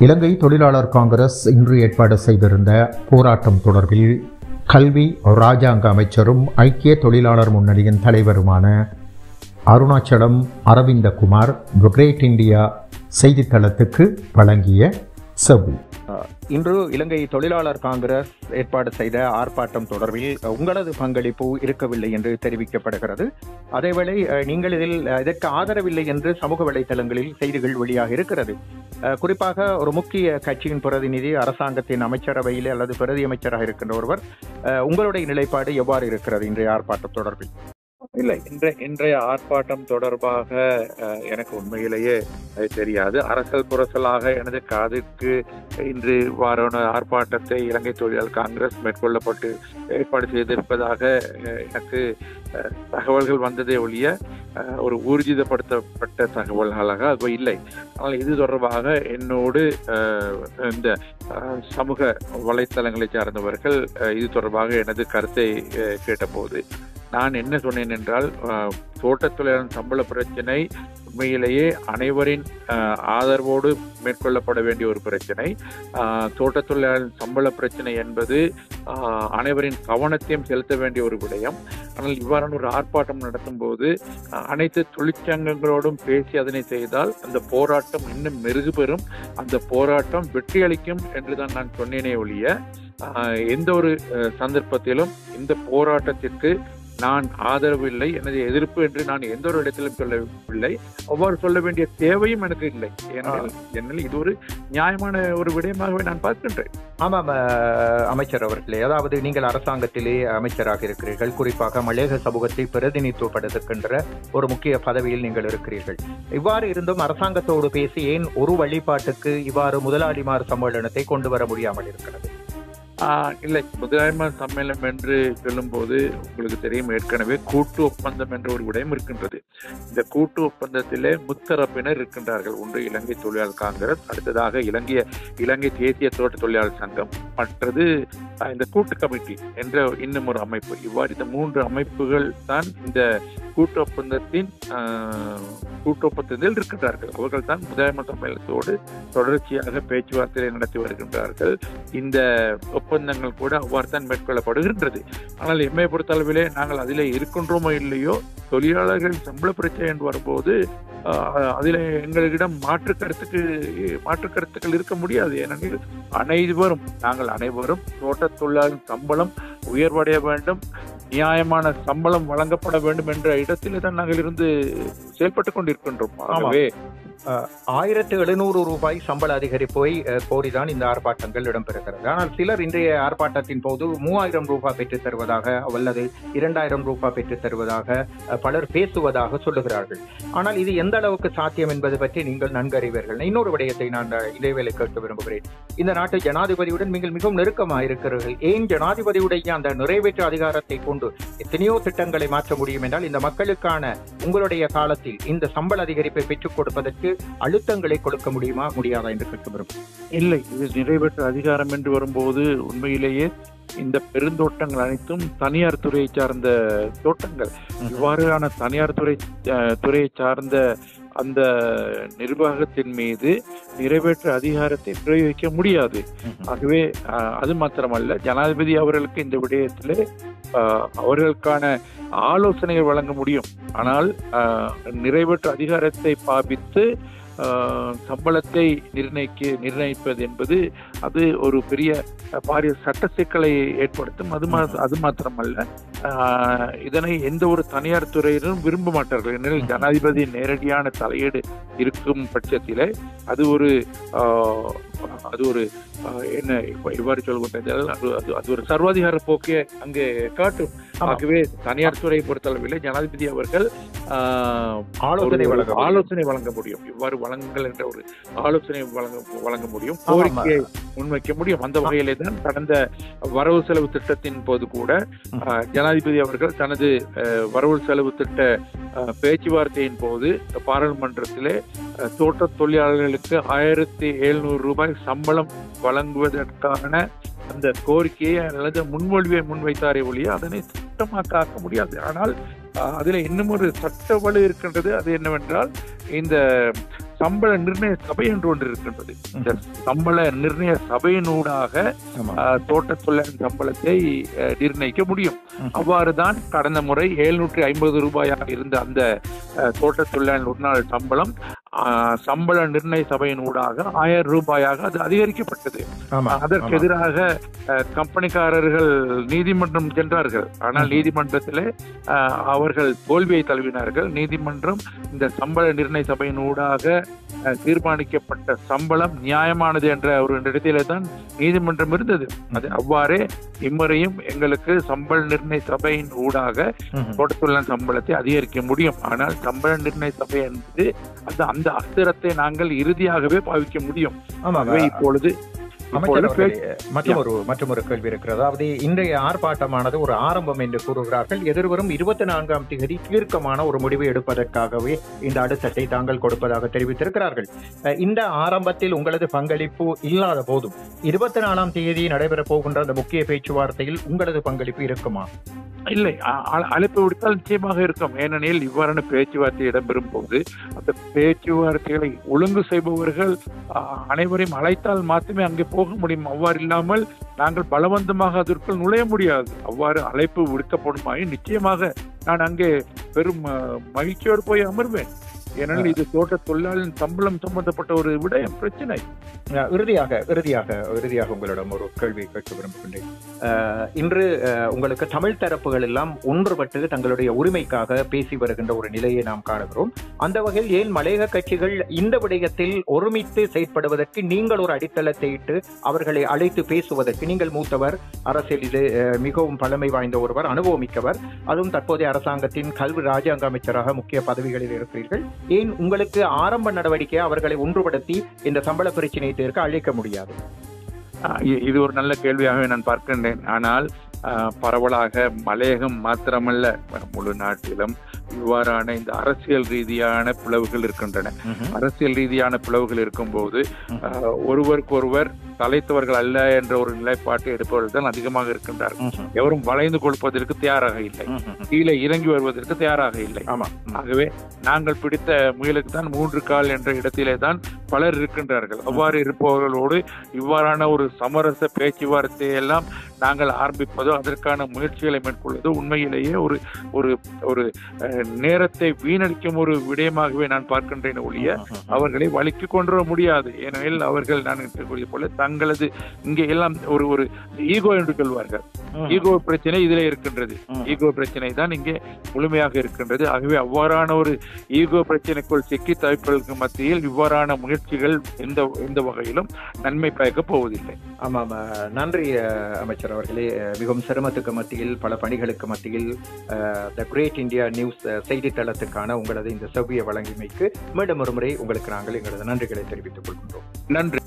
இலங்கை தொழிலாளர் காங்கிரஸ் இன்று ஏற்பாடு செய்திருந்த போராட்டம் தொடர்பில் கல்வி இராஜாங்க அமைச்சரும் ஐக்கிய தொழிலாளர் முன்னணியின் தலைவருமான அருணாச்சலம் அரவிந்தகுமார் கிரேட் இந்தியா செய்தித்தளத்துக்கு வழங்கிய செவ்வி இன்று இலங்கை தொழிலாளர் காங்கிரஸ் ஏற்பாடு செய்த ஆர்ப்பாட்டம் தொடர்பில் உங்களது பங்களிப்பு இருக்கவில்லை என்று தெரிவிக்கப்படுகிறது அதேவேளை அஹ், நீங்கள் இதில் அஹ், இதற்கு ஆதரவில்லை என்று சமூக வலைதளங்களில் செய்திகள் வெளியாக இருக்கிறது அஹ், குறிப்பாக ஒரு முக்கிய கட்சியின் பிரதிநிதி அரசாங்கத்தின் அமைச்சரவையில் அல்லது பிரதி அமைச்சராக இருக்கின்ற ஒருவர் அஹ், உங்களுடைய நிலைப்பாடு எவ்வாறு இருக்கிறது இன்றைய ஆர்ப்பாட்டம் தொடர்பில் இல்லை இன்றைய இன்றைய ஆர்ப்பாட்டம் தொடர்பாக அஹ், எனக்கு உண்மையிலேயே அது தெரியாது அரசல் புரசலாக எனது காதுக்கு இன்று வாரான ஆர்ப்பாட்டத்தை இலங்கை தொழிலாளர் காங்கிரஸ் மேற்கொள்ளப்பட்டு ஏற்பாடு செய்திருப்பதாக அஹ், எனக்கு அஹ், தகவல்கள் வந்ததே ஒழிய அஹ், ஒரு ஊர்ஜிதப்படுத்தப்பட்ட தகவல்களாக அது இல்லை ஆனால் இது தொடர்பாக என்னோடு அஹ், இந்த அஹ், சமூக வலைத்தளங்களை சார்ந்தவர்கள் அஹ், இது தொடர்பாக எனது கருத்தை அஹ், கேட்டபோது நான் என்ன சொன்னேன் என்றால் அஹ், தோட்டத் தொழிலாளர் சம்பள பிரச்சனை உண்மையிலேயே அனைவரின் அஹ், ஆதரவோடு மேற்கொள்ளப்பட வேண்டிய ஒரு பிரச்சனை அஹ், தோட்டத் தொழிலாளர் சம்பள பிரச்சனை என்பது அஹ், அனைவரின் கவனத்தையும் செலுத்த வேண்டிய ஒரு விடயம் ஆனால் இவ்வாறான ஒரு ஆர்ப்பாட்டம் நடத்தும் போது அஹ், அனைத்து தொழிற்சங்கங்களோடும் பேசி அதனை செய்தால் அந்த போராட்டம் இன்னும் மெருகு பெறும் அந்த போராட்டம் வெற்றியளிக்கும் என்றுதான் நான் சொன்னேனே ஒழிய அஹ், எந்த ஒரு அஹ், சந்தர்ப்பத்திலும் இந்த போராட்டத்திற்கு நான் ஆதரவு இல்லை எனது எதிர்ப்பு என்று நான் எந்த ஒரு இடத்திலும் சொல்லவில்லை அவ்வாறு சொல்ல வேண்டிய தேவையும் எனக்கு இல்லை ஏனெனில் என்னில் இது ஒரு நியாயமான ஒரு விடயமாகவே நான் பார்க்கின்றேன் ஆமாம் அஹ், அமைச்சர் அவர்களே அதாவது நீங்கள் அரசாங்கத்திலே அமைச்சராக இருக்கிறீர்கள் குறிப்பாக மலேக சமூகத்தை பிரதிநிதித்துவப்படுத்துகின்ற ஒரு முக்கிய பதவியில் நீங்கள் இருக்கிறீர்கள் இவ்வாறு இருந்தும் அரசாங்கத்தோடு பேசி ஏன் ஒரு வழிபாட்டுக்கு இவ்வாறு முதலாளிமார் சம்மேளனத்தை கொண்டு வர முடியாமல் இருக்கிறது ஆஹ் இல்லை முதலாளிமார் சம்மேளனம் என்று சொல்லும்போது உங்களுக்கு தெரியும் ஏற்கனவே கூட்டு ஒப்பந்தம் என்ற ஒரு விடயம் இருக்கின்றது இந்த கூட்டு ஒப்பந்தத்திலே முத்தரப்பினர் இருக்கின்றார்கள் ஒன்று இலங்கை தொழிலாளர் காங்கிரஸ் அடுத்ததாக இலங்கை இலங்கை தேசிய தோட்ட தொழிலாளர் சங்கம் மற்றது ஆஹ், இந்த கூட்டு கமிட்டி என்ற இன்னும் ஒரு அமைப்பு இவ்வாறு இந்த மூன்று அமைப்புகள் தான் இந்த கூட்டு ஒப்பந்தத்தின் ஆஹ், கூட்டு ஒப்பந்தத்தில் இருக்கின்றார்கள் அவர்கள் தான் முதலாளிமார் சம்மேளனத்தோடு தொடர்ச்சியாக பேச்சுவார்த்தைகளை நடத்தி வருகின்றார்கள் இந்த ஒப்பந்தங்கள் கூட அவ்வாறு தான் மேற்கொள்ளப்படுகின்றது ஆனால் எம்மை பொறுத்தளவிலே நாங்கள் அதிலே இருக்கின்றோமோ இல்லையோ தொழிலாளர்கள் சம்பள பிரச்சனை என்று வரும்போது ஆஹ், அதிலே எங்களிடம் மாற்று கருத்துக்கு மாற்று கருத்துக்கள் இருக்க முடியாது ஏனெனில் அனைவரும் நாங்கள் அனைவரும் தோட்ட தொழிலாளர் சம்பளம் உயர்வடைய வேண்டும் நியாயமான சம்பளம் வழங்கப்பட வேண்டும் என்ற இடத்திலே தான் நாங்கள் இருந்து செயல்பட்டு கொண்டிருக்கின்றோம் ஆகவே ஆயிரத்து எழுநூறு ரூபாய் சம்பள அதிகரிப்பை அஹ், கோரிதான் இந்த ஆர்ப்பாட்டங்கள் இடம்பெறுகிறது ஆனால் சிலர் இன்றைய ஆர்ப்பாட்டத்தின் போது மூவாயிரம் ரூபாய் பெற்றுத் தருவதாக அல்லது இரண்டாயிரம் ரூபாய் பெற்றுத் தருவதாக அஹ், பலர் பேசுவதாக சொல்லுகிறார்கள் ஆனால் இது எந்த அளவுக்கு சாத்தியம் என்பது பற்றி நீங்கள் நன்கு அறிவீர்கள் இன்னொரு விடயத்தை நான் அஹ், இதேவேளை கேட்க விரும்புகிறேன் இந்த நாட்டு ஜனாதிபதியுடன் நீங்கள் மிகவும் நெருக்கமாக இருக்கிறீர்கள் ஏன் ஜனாதிபதியுடைய அந்த நிறைவேற்று அதிகாரத்தை கொண்டு எத்தனையோ திட்டங்களை மாற்ற முடியும் என்றால் இந்த மக்களுக்கான உங்களுடைய காலத்தில் இந்த சம்பள அதிகரிப்பை பெற்றுக் கொடுப்பதற்கு அழுத்தங்களை கொடுக்க முடியுமா முடியாதா என்று கேட்க விரும்புகிறேன் இல்லை இது நிறைவேற்ற அதிகாரம் என்று வரும்போது உண்மையிலேயே இந்த பெருந்தோட்டங்கள் அனைத்தும் தனியார் துறையை சார்ந்த தோட்டங்கள் இவ்வாறான தனியார் துறை அஹ், துறையை சார்ந்த அந்த நிர்வாகத்தின் மீது நிறைவேற்ற அதிகாரத்தை பிரயோகிக்க முடியாது ஆகவே அஹ், அது மாத்திரமல்ல ஜனாதிபதி அவர்களுக்கு இந்த விடயத்திலே அஹ், அவர்களுக்கான ஆலோசனைகள் வழங்க முடியும் ஆனால் அஹ், நிறைவேற்று அதிகாரத்தை பாவித்து அஹ், சம்பளத்தை நிர்ணயிக்க நிர்ணயிப்பது என்பது அது ஒரு பெரிய அஹ், பாரிய சட்ட சிக்கலை ஏற்படுத்தும் அது மா அது மாத்திரமல்ல அஹ், இதனை எந்த ஒரு தனியார் துறையினரும் விரும்ப மாட்டார்கள் ஏனெனில் ஜனாதிபதி நேரடியான தலையீடு இருக்கும் பட்சத்திலே அது ஒரு ஆஹ், அது ஒரு ஆஹ், என்ன இப்ப இவ்வாறு சொல்கின்றால் அது அது அது ஒரு சர்வாதிகார போக்கை அங்கே காட்டும் ஆமா. ஆகவே தனியார் துறையை பொறுத்தளவிலே ஜனாதிபதி அவர்கள் ஆஹ், ஆலோசனை ஒரு வழங்க முடியும். ஆலோசனை வழங்க முடியும் இவ்வாறு வழங்குங்கள் என்ற ஒரு ஆலோசனை வழங்க வழங்க முடியும் ஆமாம். கோரிக்கையை முன்வைக்க முடியும் அந்த வகையிலே தான் கடந்த வரவு செலவு திட்டத்தின் போது கூட ம். ஆஹ், ஜனாதிபதி அவர்கள் தனது ஆஹ், வரவு செலவு திட்ட ஆஹ், பேச்சுவார்த்தையின் போது பாராளுமன்றத்திலே ஆஹ், தோட்ட தொழிலாளர்களுக்கு ஆயிரத்தி எழுநூறு ரூபாய் சம்பளம் வழங்குவதற்கான அந்த கோரிக்கையை அல்லது முன்மொழிவை முன்வைத்தாரே ஒழிய அதனை சட்டமாக்க ஆக்க முடியாது ஆனால் ஆஹ், அதில் இன்னும் ஒரு சட்ட வலு இருக்கின்றது அது என்னவென்றால் இந்த சம்பள நிர்ணய சபை என்று ஒன்று இருக்கின்றது இந்த சம்பள நிர்ணய சபையினூடாக ஆமா. அஹ், தோட்டத் தொழிலாளர் சம்பளத்தை அஹ், நிர்ணயிக்க முடியும் ம். அவ்வாறுதான் கடந்த முறை எழுநூற்றி ஐம்பது ரூபாயாக இருந்த அந்த அஹ், தோட்டத் தொழிலாளர் ஒரு நாள் சம்பளம் அஹ், சம்பள நிர்ணய சபையின் ஊடாக ஆயிரம் ரூபாயாக அது அதிகரிக்கப்பட்டது ஆமா அதற்கு ஆமா. எதிராக அஹ், கம்பெனிக்காரர்கள் நீதிமன்றம் சென்றார்கள் ஆனால் ம்ஹும். நீதிமன்றத்திலே அஹ், அவர்கள் தோல்வியை தழுவினார்கள் நீதிமன்றம் இந்த சம்பள நிர்ணய சபையின் ஊடாக அஹ், தீர்மானிக்கப்பட்ட சம்பளம் நியாயமானது என்ற ஒரு இடத்திலே தான் நீதிமன்றம் இருந்தது அது அவ்வாறே இம்முறையும் எங்களுக்கு சம்பள நிர்ணய சபையின் ஊடாக ம்ஹும். தோட்டத்தொழிலாளர் சம்பளத்தை அதிகரிக்க முடியும் ஆனால் சம்பள நிர்ணய சபை என்பது அந்த அந்த அஸ்திரத்தை நாங்கள் இறுதியாகவே பாவிக்க முடியும் ஆமா ஆகவே இப்பொழுது அமைச்சர் இப்பொழுது அவர்களே, மற்றொரு மற்றொரு கேள்வி இருக்கிறது அதாவது இன்றைய ஆர்ப்பாட்டமானது ஒரு ஆரம்பம் என்று கூறுகிறார்கள் எதிர்வரும் இருபத்தி நான்காம் தேதி தீர்க்கமான ஒரு முடிவை எடுப்பதற்காகவே இந்த அடுத்தட்டை தாங்கள் கொடுப்பதாக தெரிவித்திருக்கிறார்கள் அஹ், இந்த ஆரம்பத்தில் உங்களது பங்களிப்பு இல்லாத போதும் இருபத்தி நாலாம் தேதி நடைபெறப் போகின்ற அந்த முக்கிய பேச்சுவார்த்தையில் உங்களது பங்களிப்பு இருக்குமா இல்லை அ- அ- அழைப்பு விடுத்தால் நிச்சயமாக இருக்கும் ஏனெனில் இவ்வாறான பேச்சுவார்த்தை இடம்பெறும் போது அந்த பேச்சுவார்த்தைகளை ஒழுங்கு செய்பவர்கள் அ, அனைவரையும் அழைத்தால் மாத்திரமே அங்கே போக முடியும் அவ்வாறு இல்லாமல் நாங்கள் பலவந்தமாக அதற்குள் நுழைய முடியாது அவ்வாறு அழைப்பு விடுக்கப்படுமாயின் நிச்சயமாக நான் அங்கே பெரும் அ, மகிழ்ச்சியோடு போய் அமர்வேன் ஏனெனில் இது தோட்ட தொழிலாளரின் சம்பளம் சம்பந்தப்பட்ட ஒரு விடயம் பிரச்சனை அஹ், இறுதியாக இறுதியாக இறுதியாக உங்களிடம் ஒரு கேள்வி கேட்க விரும்புகின்றேன் அஹ், இன்று அஹ், உங்களுக்கு தமிழ் தரப்புகள் எல்லாம் ஒன்றுபட்டு தங்களுடைய உரிமைக்காக பேசி வருகின்ற ஒரு நிலையை நாம் காணுகிறோம் அந்த வகையில் ஏன் மலையக கட்சிகள் இந்த விடயத்தில் ஒருமித்து செயற்படுவதற்கு நீங்கள் ஒரு அடித்தளத்தை இட்டு அவர்களை அழைத்து பேசுவதற்கு நீங்கள் மூத்தவர் அரசியலில் அஹ், மிகவும் பழமை வாய்ந்த ஒருவர் அனுபவமிக்கவர் அதுவும் தற்போதைய அரசாங்கத்தின் கல்வி ராஜாங்க அமைச்சராக முக்கிய பதவிகளில் இருக்கிறீர்கள் ஏன் உங்களுக்கு ஆரம்ப நடவடிக்கை அவர்களை ஒன்றுபடுத்தி இந்த சம்பள பிரச்சனையை தீர்க்க அழைக்க முடியாது ஆஹ் இ- இது ஒரு நல்ல கேள்வியாகவே நான் பார்க்கின்றேன் ஆனால் ஆஹ் பரவலாக மலையகம் மாத்திரமல்ல முழு நாட்டிலும் இவ்வாறான இந்த அரசியல் ரீதியான பிளவுகள் இருக்கின்றன அரசியல் ரீதியான பிளவுகள் இருக்கும்போது ஆஹ் ஒருவருக்கொருவர் தலைத்தவர்கள் அல்ல என்ற ஒரு நிலைப்பாட்டை எடுப்பவர்கள் தான் அதிகமாக இருக்கின்றார்கள் எவரும் வளைந்து கொடுப்பதற்கு தயாராக இல்லை கீழே இறங்கி வருவதற்கு தயாராக இல்லை ஆமா ஆகவே நாங்கள் பிடித்த முயலுக்கு தான் மூன்று கால் என்ற இடத்திலே தான் பலர் இருக்கின்றார்கள் அவ்வாறு இருப்பவர்களோடு இவ்வாறான ஒரு சமரச பேச்சுவார்த்தையை எல்லாம் நாங்கள் ஆரம்பிப்பதோ அதற்கான முயற்சிகளை மேற்கொள்வதோ உண்மையிலேயே ஒரு ஒரு ஒரு அஹ், நேரத்தை வீணடிக்கும் ஒரு விடயமாகவே நான் பார்க்கின்றேன் ஒழிய அவர்களை வலிக்கு கொண்டு வர முடியாது ஏனெனில் அவர்கள் நான் கூறியது போல தங்களது இங்கே எல்லாம் ஒரு ஒரு ஈகோ என்று சொல்வார்கள் ஈகோ பிரச்சனை இதிலே இருக்கின்றது ஈகோ பிரச்சனை தான் இங்கே முழுமையாக இருக்கின்றது ஆகவே அவ்வாறான ஒரு ஈகோ பிரச்சனைக்குள் சிக்கி தவிப்பதற்கு மத்தியில் இவ்வாறான முயற்சிகள் எந்த எந்த வகையிலும் நன்மை பயக்கப் போவதில்லை ஆமாம் அஹ், நன்றி அஹ், அமைச்சர் அவர்களே அஹ், மிகவும் சிரமத்துக்கு மத்தியில் பல பணிகளுக்கு மத்தியில் த கிரேட் இந்தியா நியூஸ் செய்தித்தளத்துக்கான உங்களது இந்த செவ்விய வழங்கிமைக்கு மீண்டும் ஒரு முறை உங்களுக்கு நாங்கள் எங்களது நன்றிகளை தெரிவித்துக் கொள்கின்றோம் நன்றி